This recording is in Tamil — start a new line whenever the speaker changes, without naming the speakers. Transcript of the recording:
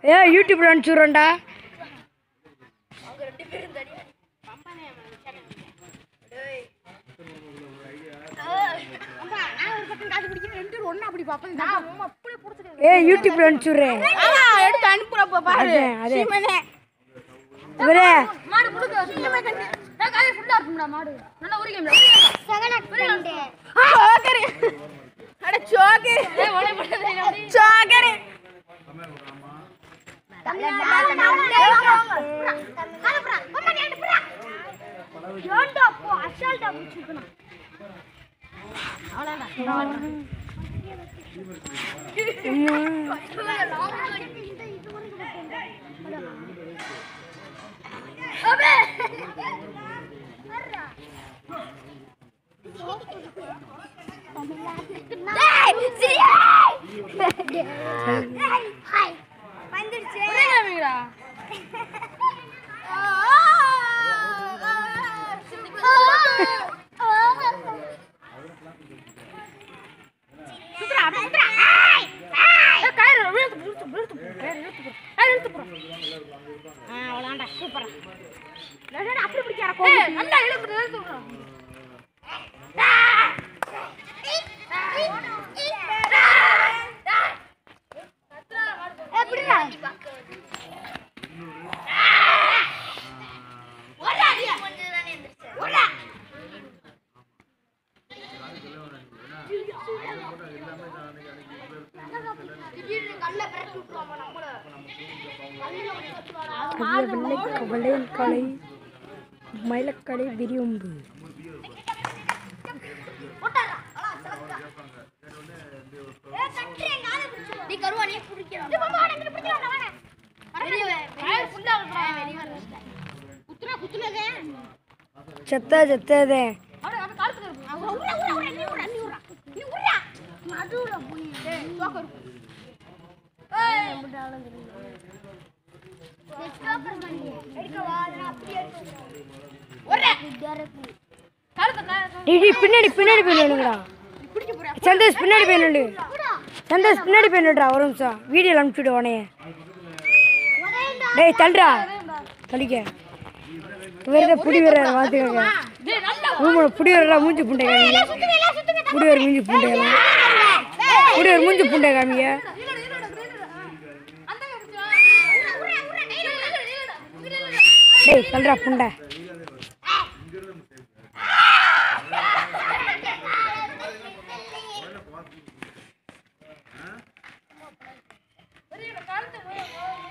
ஏ யூடியூப்ல அனுப்பிச்சுடுறேன்டா ஏ யூடியூப்ல அனுப்பிச்சுடுறேன்
எடுத்து அனுப்புறப்ப பாரு
அதே அதே
சீமனே.
இவரே
மாடு முழுக்க சீக்கிரமா கண்டு ஏ, காலை ஃபுல்லா இருக்கும்டா மாடு நல்லா உரிக்கம்டா ஆ ஓகே அட சோக்கு சோக்கரு உரிக்கம்டா கயிறு விழுத்து விழுத்து விழுத்து கயிறு இழுத்து போ கயிறு இழுத்து போ ஆ அவ்வளோதான்டா சூப்பரா அப்படி பிடிக்கார நல்லா இழுத்து இழுத்து விடுறா
கவிய வெள்ளை கவலையின் கலை மயிலக்கடை விரியும்பு
நீ கருவா நீ பிடிக்கிறோம் குத்துனா குத்துனதே
செத்த செத்ததே
நடுவுல போய்
டிடி பின்னாடி பின்னாடி போய் நின்னுங்கடா சந்தோஷ் பின்னாடி போய் நில்லு சந்தோஷ் பின்னாடி போய் நில்லுடா ஒரு நிமிஷம் வீடியோவில் அனுப்பிச்சுடு உனைய டேய் தள்ளுடா தள்ளிக்க இவர்தான் புடி வீரர் பார்த்துக்கோங்க ரூமில் புடி வீரரா மூஞ்சி புண்டை காமிங்க புடி வீரர் மூஞ்சி புண்டை காமிங்க புடி வீரர் மூஞ்சி புண்டை காமிங்க டேய் தள்ளுடா புண்டை
கழுத்து